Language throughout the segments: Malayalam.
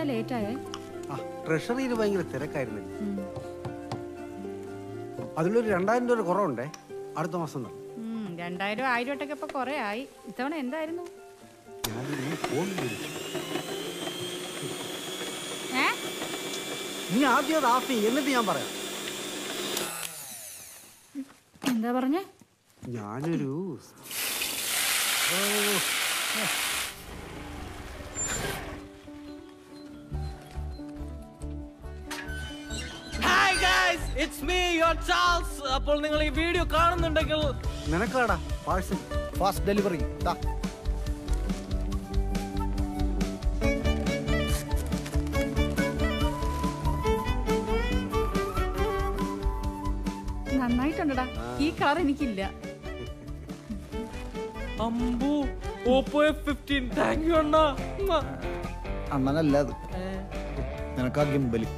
ലേറ്റായേ ആ ട്രഷറിയിൽ ഭയങ്കര തിരക്കായിരുന്നു അതിലൊരു രണ്ടായിരം രൂപ കുറവുണ്ടേ അടുത്ത മാസം തന്നെ ഉം, രണ്ടായിരം ആയിരം വട്ടൊക്കെ ഇപ്പൊ കൊറേ ആയി ഇത്തവണ എന്തായിരുന്നു ഞാനൊരു ഫോൺ വിളിച്ചു ഏ നീ ആദ്യം അത് ആഫ് ചെയ്യ്, എന്നിട്ട് ഞാൻ പറയാം എന്താ പറഞ്ഞേ ഞാനൊരു oh, hi guys it's me your Charles അപ്പോൾ നിങ്ങൾ ഈ വീഡിയോ കാണുന്നുണ്ടെങ്കിൽ നിനക്കാടാ പാഴ്സൽ ഫാസ്റ്റ് ഡെലിവറി ദാ നന്നായിട്ടുണ്ടടാ ഈ കളർ എനിക്കില്ല Ambu Oppo F fifteen thank you അണ്ണാ ഉമ്മ. അണ്ണനല്ല അത് നിനക്ക് ആ ഗിംബല്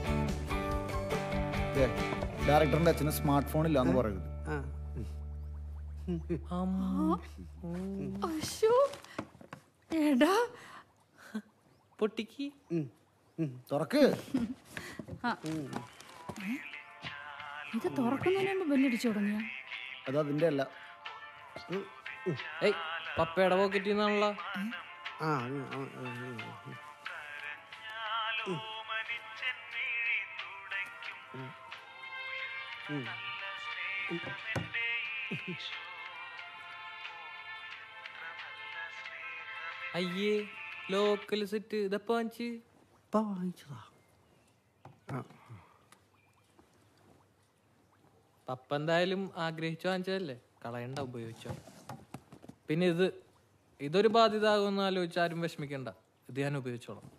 ഡയറക്ടറിന്റെ അച്ഛന് സ്മാർട്ട് ഫോൺ ഇല്ലാന്ന് പറയരുത് അശ്ശോ. എടാ പൊട്ടിക്ക് തുറക്ക് ഇത് തുറക്കുന്നതിന് മുമ്പ് ബെല്ലടിച്ചു തുടങ്ങിയ അത് അതിന്റെ അല്ല ഏയ് പപ്പയുടെ പോക്കറ്റിൽ നിന്നാണല്ലോ ആ അത് അവൻ- ഉം, ഉം. അയ്യേ ലോക്കൽ സെറ്റ് ഇതപ്പോ വാങ്ങിച്ച് ഇപ്പൊ വാങ്ങിച്ചതാ ആ പപ്പ എന്തായാലും ആഗ്രഹിച്ചു വാങ്ങിച്ചതല്ലേ കളയണ്ട ഉപയോഗിച്ചോ പിന്നെ ഇത് ഇതൊരു ബാധ്യത ആകുമെന്ന് ആലോചിച്ച് ആരും വിഷമിക്കണ്ട ഇത് ഞാൻ ഉപയോഗിച്ചോളാം